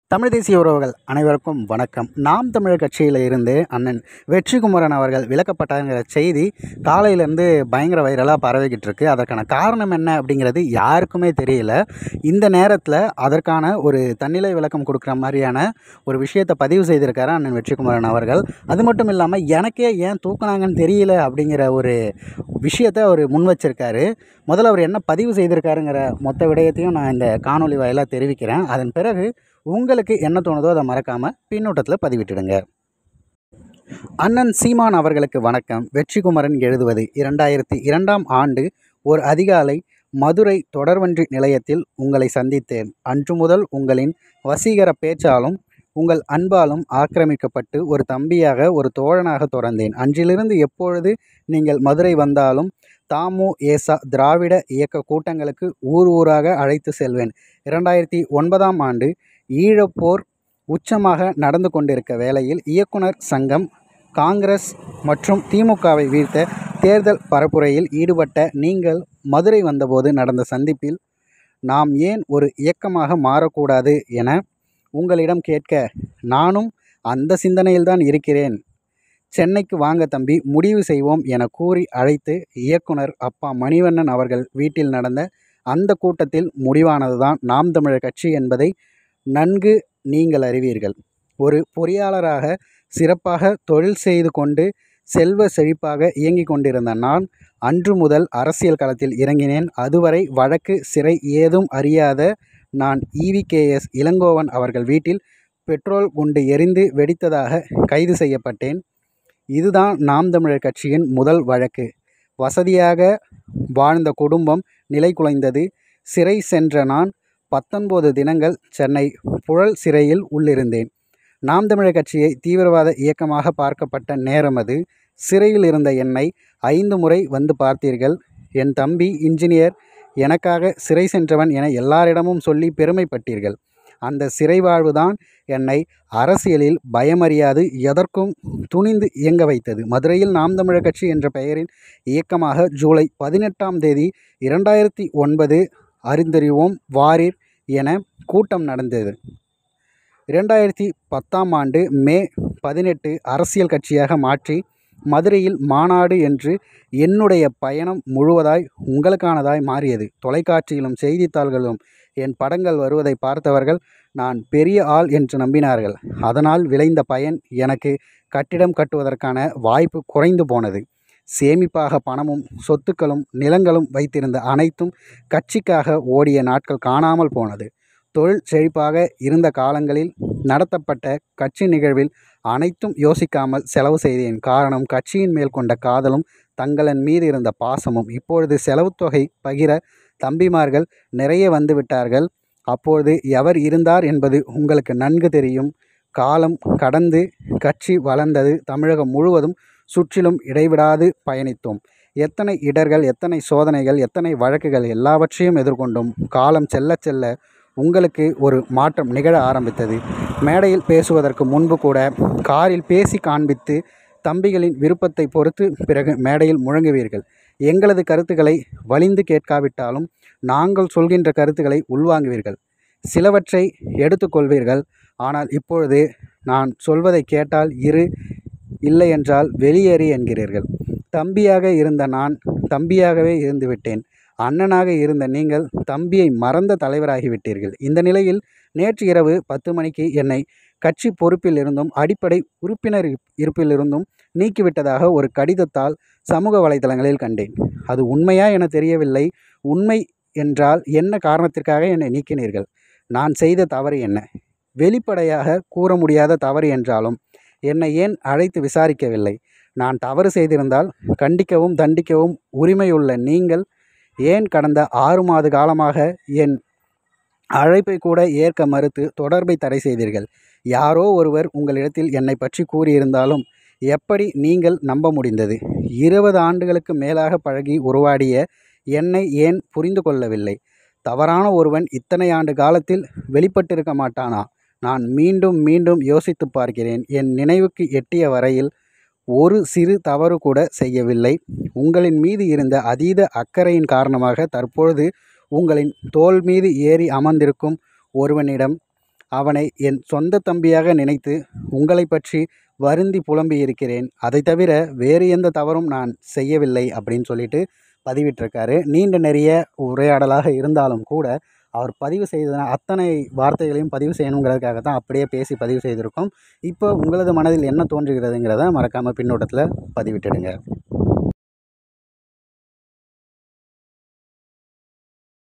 தமிழ் தேசிய உறவுகள் அனைவருக்கும் வணக்கம் நாம் தமிழர் கட்சியில் இருந்து அண்ணன் வெற்றிக்குமரன் அவர்கள் விலக்கப்பட்டாங்கிற செய்தி காலையிலேருந்து பயங்கர வைரலாக பரவிக்கிட்டு இருக்கு அதற்கான காரணம் என்ன அப்படிங்கிறது யாருக்குமே தெரியல இந்த நேரத்தில் அதற்கான ஒரு தன்னிலை விளக்கம் கொடுக்குற மாதிரியான ஒரு விஷயத்தை பதிவு செய்திருக்காரு அண்ணன் வெற்றிக்குமரன் அவர்கள் அது மட்டும் இல்லாமல் எனக்கே ஏன் தூக்குனாங்கன்னு தெரியல அப்படிங்கிற ஒரு விஷயத்தை அவர் முன் வச்சிருக்காரு முதல்ல அவர் என்ன பதிவு செய்திருக்காருங்கிற மொத்த விடயத்தையும் நான் இந்த காணொலி வாயிலாக தெரிவிக்கிறேன் அதன் பிறகு உங்களுக்கு என்ன தோணுதோ அதை மறக்காமல் பின்னூட்டத்தில் பதிவிட்டுடுங்க அண்ணன் சீமான் அவர்களுக்கு வணக்கம் வெற்றிக்குமரன் எழுதுவது இரண்டாயிரத்தி இரண்டாம் ஆண்டு ஒரு அதிகாலை மதுரை தொடர்வண்டி நிலையத்தில் உங்களை சந்தித்தேன் அன்று முதல் உங்களின் வசீகர பேச்சாலும் உங்கள் அன்பாலும் ஆக்கிரமிக்கப்பட்டு ஒரு தம்பியாக ஒரு தோழனாக தொடர்ந்தேன் அன்றிலிருந்து எப்பொழுது நீங்கள் மதுரை வந்தாலும் தாமு ஏசா திராவிட இயக்க கூட்டங்களுக்கு ஊர் ஊராக அழைத்து செல்வேன் இரண்டாயிரத்தி ஒன்பதாம் ஆண்டு ஈழப்போர் உச்சமாக நடந்து கொண்டிருக்க வேளையில் இயக்குனர் சங்கம் காங்கிரஸ் மற்றும் திமுகவை வீழ்த்த தேர்தல் பரப்புரையில் ஈடுபட்ட நீங்கள் மதுரை வந்தபோது நடந்த சந்திப்பில் நாம் ஏன் ஒரு இயக்கமாக மாறக்கூடாது என உங்களிடம் கேட்க நானும் அந்த சிந்தனையில்தான் இருக்கிறேன் சென்னைக்கு வாங்க தம்பி முடிவு செய்வோம் என கூறி அழைத்து இயக்குனர் அப்பா மணிவண்ணன் அவர்கள் வீட்டில் நடந்த அந்த கூட்டத்தில் முடிவானதுதான் நாம் தமிழர் கட்சி என்பதை நன்கு நீங்கள் அறிவீர்கள் ஒரு பொறியாளராக சிறப்பாக தொழில் செய்து கொண்டு செல்வ செழிப்பாக இயங்கிக் கொண்டிருந்த நான் அன்று முதல் அரசியல் களத்தில் இறங்கினேன் அதுவரை வழக்கு சிறை ஏதும் அறியாத நான் இவிகேஎஸ் இளங்கோவன் அவர்கள் வீட்டில் பெட்ரோல் குண்டு எரிந்து வெடித்ததாக கைது செய்யப்பட்டேன் இதுதான் நாம் தமிழர் கட்சியின் முதல் வழக்கு வசதியாக வாழ்ந்த குடும்பம் நிலை குலைந்தது சிறை சென்ற நான் பத்தொன்பது தினங்கள் சென்னை புழல் சிறையில் உள்ளிருந்தேன் நாம் தமிழர் கட்சியை தீவிரவாத இயக்கமாக பார்க்கப்பட்ட நேரம் அது சிறையில் இருந்த என்னை ஐந்து முறை வந்து பார்த்தீர்கள் என் தம்பி இன்ஜினியர் எனக்காக சிறை சென்றவன் என எல்லாரிடமும் சொல்லி பெருமைப்பட்டீர்கள் அந்த சிறை வாழ்வுதான் என்னை அரசியலில் பயமறியாது எதற்கும் துணிந்து இயங்க வைத்தது மதுரையில் நாம் தமிழர் கட்சி என்ற பெயரின் இயக்கமாக ஜூலை பதினெட்டாம் தேதி இரண்டாயிரத்தி ஒன்பது அறிந்தறிவோம் வாரீர் என கூட்டம் நடந்தது இரண்டாயிரத்தி பத்தாம் ஆண்டு மே பதினெட்டு அரசியல் கட்சியாக மாற்றி மதுரையில் மாநாடு என்று என்னுடைய பயணம் முழுவதாய் உங்களுக்கானதாய் மாறியது தொலைக்காட்சியிலும் செய்தித்தாள்களிலும் என் படங்கள் வருவதை பார்த்தவர்கள் நான் பெரிய ஆள் என்று நம்பினார்கள் அதனால் விளைந்த பயன் எனக்கு கட்டிடம் கட்டுவதற்கான வாய்ப்பு குறைந்து போனது சேமிப்பாக பணமும் சொத்துக்களும் நிலங்களும் வைத்திருந்த அனைத்தும் கட்சிக்காக ஓடிய நாட்கள் காணாமல் போனது தொழில் செழிப்பாக இருந்த காலங்களில் நடத்தப்பட்ட கட்சி நிகழ்வில் அனைத்தும் யோசிக்காமல் செலவு செய்தேன் காரணம் கட்சியின் மேல் கொண்ட காதலும் தங்களின் மீது இருந்த பாசமும் இப்பொழுது செலவு தொகை பகிர தம்பிமார்கள் நிறைய வந்து விட்டார்கள் அப்பொழுது எவர் இருந்தார் என்பது உங்களுக்கு நன்கு தெரியும் காலம் கடந்து கட்சி வளர்ந்தது தமிழகம் முழுவதும் சுற்றிலும் இடைவிடாது பயணித்தோம் எத்தனை இடர்கள் எத்தனை சோதனைகள் எத்தனை வழக்குகள் எல்லாவற்றையும் எதிர்கொண்டோம் காலம் செல்ல செல்ல உங்களுக்கு ஒரு மாற்றம் நிகழ ஆரம்பித்தது மேடையில் பேசுவதற்கு முன்பு கூட காரில் பேசி காண்பித்து தம்பிகளின் விருப்பத்தை பொறுத்து பிறகு மேடையில் முழங்குவீர்கள் எங்களது கருத்துக்களை வலிந்து கேட்காவிட்டாலும் நாங்கள் சொல்கின்ற கருத்துக்களை உள்வாங்குவீர்கள் சிலவற்றை எடுத்துக்கொள்வீர்கள் ஆனால் இப்பொழுது நான் சொல்வதை கேட்டால் இரு இல்லை என்றால் வெளியேறி என்கிறீர்கள் தம்பியாக இருந்த நான் தம்பியாகவே இருந்துவிட்டேன் அண்ணனாக இருந்த நீங்கள் தம்பியை மறந்த தலைவராகிவிட்டீர்கள் இந்த நிலையில் நேற்று இரவு பத்து மணிக்கு என்னை கட்சி பொறுப்பில் இருந்தும் அடிப்படை உறுப்பினர் இருப்பிலிருந்தும் நீக்கிவிட்டதாக ஒரு கடிதத்தால் சமூக வலைதளங்களில் கண்டேன் அது உண்மையா என தெரியவில்லை உண்மை என்றால் என்ன காரணத்திற்காக என்னை நீக்கினீர்கள் நான் செய்த தவறு என்ன வெளிப்படையாக கூற முடியாத தவறு என்றாலும் என்னை ஏன் அழைத்து விசாரிக்கவில்லை நான் தவறு செய்திருந்தால் கண்டிக்கவும் தண்டிக்கவும் உரிமையுள்ள நீங்கள் ஏன் கடந்த ஆறு மாத காலமாக என் அழைப்பை கூட ஏற்க மறுத்து தொடர்பை தடை செய்தீர்கள் யாரோ ஒருவர் உங்களிடத்தில் என்னை பற்றி கூறியிருந்தாலும் எப்படி நீங்கள் நம்ப முடிந்தது இருபது ஆண்டுகளுக்கு மேலாக பழகி உருவாடிய என்னை ஏன் புரிந்து கொள்ளவில்லை தவறான ஒருவன் இத்தனை ஆண்டு காலத்தில் வெளிப்பட்டிருக்க மாட்டானா நான் மீண்டும் மீண்டும் யோசித்து பார்க்கிறேன் என் நினைவுக்கு எட்டிய வரையில் ஒரு சிறு தவறு கூட செய்யவில்லை உங்களின் மீது இருந்த அதீத அக்கறையின் காரணமாக தற்பொழுது உங்களின் தோள் மீது ஏறி அமர்ந்திருக்கும் ஒருவனிடம் அவனை என் சொந்த தம்பியாக நினைத்து உங்களை பற்றி வருந்தி புலம்பி இருக்கிறேன் அதை தவிர வேறு எந்த தவறும் நான் செய்யவில்லை அப்படின்னு சொல்லிட்டு பதிவிட்டிருக்காரு நீண்ட நிறைய உரையாடலாக இருந்தாலும் கூட அவர் பதிவு செய்த அத்தனை வார்த்தைகளையும் பதிவு செய்யணுங்கிறதுக்காக தான் அப்படியே பேசி பதிவு செய்திருக்கோம் இப்போ உங்களது மனதில் என்ன தோன்றுகிறதுங்கிறத மறக்காமல் பின்னோட்டத்தில் பதிவிட்டுடுங்க